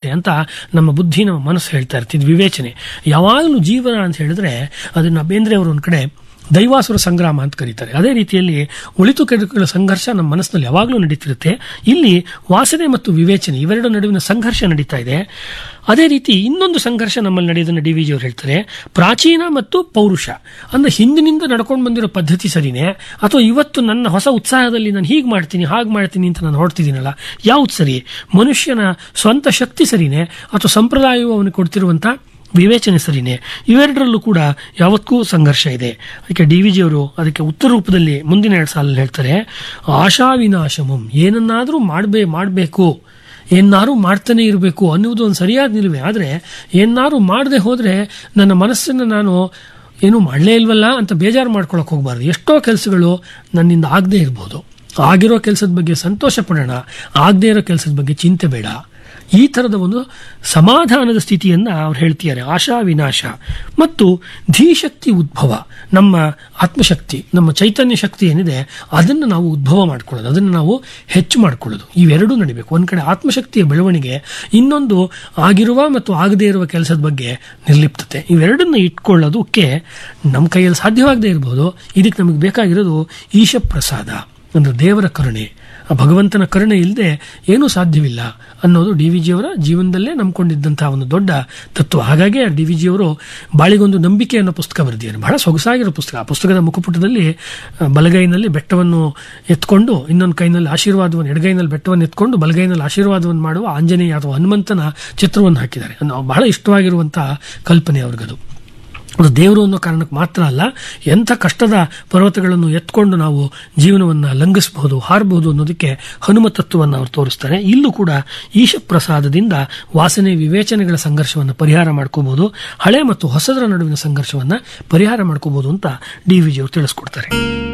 ನಡೆಯುತ್ತೆ ಅಂತ ನಮ್ಮ ಬುದ್ಧಿ ನಮ್ಮ ಮನಸ್ಸು ಹೇಳ್ತಾ ಇರ್ತಿದ್ ವಿವೇಚನೆ ಯಾವಾಗಲೂ ಜೀವನ ಅಂತ ಹೇಳಿದ್ರೆ ಅದನ್ನ ಬೇಂದ್ರೆ ಅವರು ಒಂದ್ ಕಡೆ ದೈವಾಸುರ ಸಂಗ್ರಾಮ ಅಂತ ಕರೀತಾರೆ ಅದೇ ರೀತಿಯಲ್ಲಿ ಒಳಿತು ಕೆಡುಕುಗಳ ಸಂಘರ್ಷ ನಮ್ಮ ಮನಸ್ಸಿನಲ್ಲಿ ಯಾವಾಗಲೂ ನಡೀತಿರುತ್ತೆ ಇಲ್ಲಿ ವಾಸನೆ ಮತ್ತು ವಿವೇಚನೆ ಇವೆರಡು ನಡುವಿನ ಸಂಘರ್ಷ ನಡೀತಾ ಇದೆ ಅದೇ ರೀತಿ ಇನ್ನೊಂದು ಸಂಘರ್ಷ ನಮ್ಮಲ್ಲಿ ನಡೆಯೋದನ್ನ ಡಿ ವಿ ಜಿ ಅವರು ಹೇಳ್ತಾರೆ ಪ್ರಾಚೀನ ಮತ್ತು ಪೌರುಷ ಅಂದ್ರೆ ಹಿಂದಿನಿಂದ ನಡ್ಕೊಂಡು ಬಂದಿರೋ ಪದ್ಧತಿ ಸರಿನೇ ಅಥವಾ ಇವತ್ತು ನನ್ನ ಹೊಸ ಉತ್ಸಾಹದಲ್ಲಿ ನಾನು ಹೀಗೆ ಮಾಡ್ತೀನಿ ಹಾಗೆ ಮಾಡ್ತೀನಿ ಅಂತ ನಾನು ಹೊರಡ್ತಿದ್ದೀನಲ್ಲ ಯಾವ್ದು ಸರಿ ಮನುಷ್ಯನ ಸ್ವಂತ ಶಕ್ತಿ ಸರಿನೇ ಅಥವಾ ಸಂಪ್ರದಾಯವು ಅವನಿಗೆ ಕೊಡ್ತಿರುವಂತ ವಿವೇಚನೆ ಸರಿನೇ ಇವೆರಡರಲ್ಲೂ ಕೂಡ ಯಾವತ್ತೂ ಸಂಘರ್ಷ ಇದೆ ಅದಕ್ಕೆ ಡಿ ವಿ ಜಿಯವರು ಅದಕ್ಕೆ ಉತ್ತರ ರೂಪದಲ್ಲಿ ಮುಂದಿನ ಎರಡು ಸಾಲಲ್ಲಿ ಹೇಳ್ತಾರೆ ಆಶಾ ವಿನಾಶಮಂ ಏನನ್ನಾದರೂ ಮಾಡಬೇ ಮಾಡಬೇಕು ಏನಾರು ಮಾಡ್ತಾನೆ ಇರಬೇಕು ಅನ್ನುವುದು ಒಂದು ಸರಿಯಾದ ನಿಲುವೆ ಆದರೆ ಏನಾರು ಮಾಡದೆ ಹೋದರೆ ನನ್ನ ಮನಸ್ಸನ್ನು ನಾನು ಏನು ಮಾಡಲೇ ಇಲ್ವಲ್ಲ ಅಂತ ಬೇಜಾರು ಮಾಡ್ಕೊಳಕ್ ಹೋಗಬಾರ್ದು ಎಷ್ಟೋ ಕೆಲಸಗಳು ನನ್ನಿಂದ ಆಗದೆ ಇರ್ಬೋದು ಆಗಿರೋ ಕೆಲಸದ ಬಗ್ಗೆ ಸಂತೋಷ ಪಡೋಣ ಆಗದೆ ಇರೋ ಕೆಲಸದ ಬಗ್ಗೆ ಚಿಂತೆ ಬೇಡ ಈ ಥರದ ಒಂದು ಸಮಾಧಾನದ ಸ್ಥಿತಿಯನ್ನ ಅವ್ರು ಹೇಳ್ತಿದ್ದಾರೆ ಆಶಾ ವಿನಾಶ ಮತ್ತು ಧೀಶಕ್ತಿ ಉದ್ಭವ ನಮ್ಮ ಆತ್ಮಶಕ್ತಿ ನಮ್ಮ ಚೈತನ್ಯ ಶಕ್ತಿ ಏನಿದೆ ಅದನ್ನು ನಾವು ಉದ್ಭವ ಮಾಡ್ಕೊಳ್ಳೋದು ಅದನ್ನು ನಾವು ಹೆಚ್ಚು ಮಾಡ್ಕೊಳ್ಳೋದು ಇವೆರಡೂ ನಡಿಬೇಕು ಒಂದ್ ಕಡೆ ಆತ್ಮಶಕ್ತಿಯ ಬೆಳವಣಿಗೆ ಇನ್ನೊಂದು ಆಗಿರುವ ಮತ್ತು ಆಗದೇ ಇರುವ ಕೆಲಸದ ಬಗ್ಗೆ ನಿರ್ಲಿಪ್ತತೆ ಇವೆರಡನ್ನ ಇಟ್ಕೊಳ್ಳೋದಕ್ಕೆ ನಮ್ಮ ಕೈಯಲ್ಲಿ ಸಾಧ್ಯವಾಗದೇ ಇರಬಹುದು ಇದಕ್ಕೆ ನಮಗೆ ಬೇಕಾಗಿರೋದು ಈಶ ಪ್ರಸಾದ ಅಂದ್ರೆ ದೇವರ ಕರುಣೆ ಆ ಭಗವಂತನ ಕರುಣೆ ಇಲ್ಲದೆ ಏನೂ ಸಾಧ್ಯವಿಲ್ಲ ಅನ್ನೋದು ಡಿ ವಿ ಜಿಯವರ ಜೀವನದಲ್ಲೇ ನಂಬ್ಕೊಂಡಿದ್ದಂತಹ ಒಂದು ದೊಡ್ಡ ತತ್ವ ಹಾಗಾಗಿ ಡಿ ವಿ ಜಿಯವರು ಬಾಳಿಗೊಂದು ನಂಬಿಕೆ ಅನ್ನೋ ಪುಸ್ತಕ ಬರೆದಿದ್ದಾರೆ ಬಹಳ ಸೊಗಸಾಗಿರೋ ಪುಸ್ತಕ ಆ ಪುಸ್ತಕದ ಮುಖಪುಟದಲ್ಲಿ ಆ, ಬಲಗೈನಲ್ಲಿ ಬೆಟ್ಟವನ್ನು ಎತ್ಕೊಂಡು ಇನ್ನೊಂದು ಕೈನಲ್ಲಿ ಆಶೀರ್ವಾದವನ್ನು ಎಡಗೈನಲ್ಲಿ ಬೆಟ್ಟವನ್ನು ಎತ್ಕೊಂಡು ಬಲಗೈನಲ್ಲಿ ಆಶೀರ್ವಾದವನ್ನು ಮಾಡುವ ಆಂಜನೇಯ ಅಥವಾ ಹನುಮಂತನ ಚಿತ್ರವನ್ನು ಹಾಕಿದ್ದಾರೆ ಅದು ಬಹಳ ಇಷ್ಟವಾಗಿರುವಂತಹ ಕಲ್ಪನೆ ಅವ್ರಿಗದು ಅದು ದೇವರು ಅನ್ನೋ ಕಾರಣಕ್ಕೆ ಮಾತ್ರ ಅಲ್ಲ ಎಂಥ ಕಷ್ಟದ ಪರ್ವತಗಳನ್ನು ಎತ್ಕೊಂಡು ನಾವು ಜೀವನವನ್ನು ಲಂಘಿಸಬಹುದು ಹಾರಬಹುದು ಅನ್ನೋದಕ್ಕೆ ಹನುಮ ತತ್ವವನ್ನು ಅವರು ತೋರಿಸ್ತಾರೆ ಇಲ್ಲೂ ಕೂಡ ಈಶ ಪ್ರಸಾದದಿಂದ ವಾಸನೆ ವಿವೇಚನೆಗಳ ಸಂಘರ್ಷವನ್ನು ಪರಿಹಾರ ಮಾಡ್ಕೋಬಹುದು ಹಳೆ ಮತ್ತು ಹೊಸದರ ನಡುವಿನ ಸಂಘರ್ಷವನ್ನು ಪರಿಹಾರ ಮಾಡ್ಕೋಬಹುದು ಅಂತ ಡಿ ವಿ ಜಿ ಅವರು ತಿಳಿಸ್ಕೊಡ್ತಾರೆ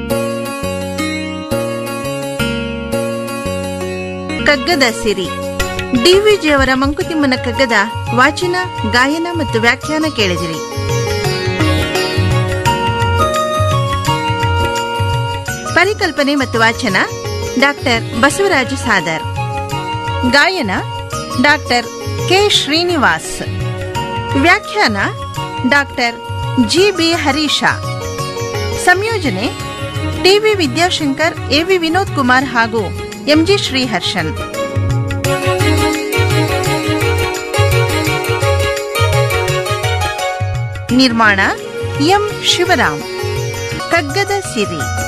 ಕಗ್ಗದ ಸಿರಿ ಡಿವಿಜಿಯವರ ಮಂಕುತಿಮ್ಮನ ಕಗ್ಗದ ವಾಚನ ಗಾಯನ ಮತ್ತು ವ್ಯಾಖ್ಯಾನ ಕೇಳಿದಿರಿ ಪರಿಕಲ್ಪನೆ ಮತ್ತು ವಾಚನ ಡಾಕ್ಟರ್ ಬಸವರಾಜ ಸಾದರ್ ಗಾಯನ ಡಾಕ್ಟರ್ ಕೆ ಶ್ರೀನಿವಾಸ್ ವ್ಯಾಖ್ಯಾನ ಡಾಕ್ಟರ್ ಜಿ ಬಿ ಹರೀಶ ಸಂಯೋಜನೆ ಟಿವಿ ವಿದ್ಯಾಶಂಕರ್ ಎವಿ ವಿನೋದ್ ಕುಮಾರ್ ಹಾಗೂ ಎಂಜಿ ಶ್ರೀಹರ್ಷನ್ ನಿರ್ಮಾಣ ಎಂ ಶಿವರಾಮ್ ಕಗ್ಗದ ಸಿರಿ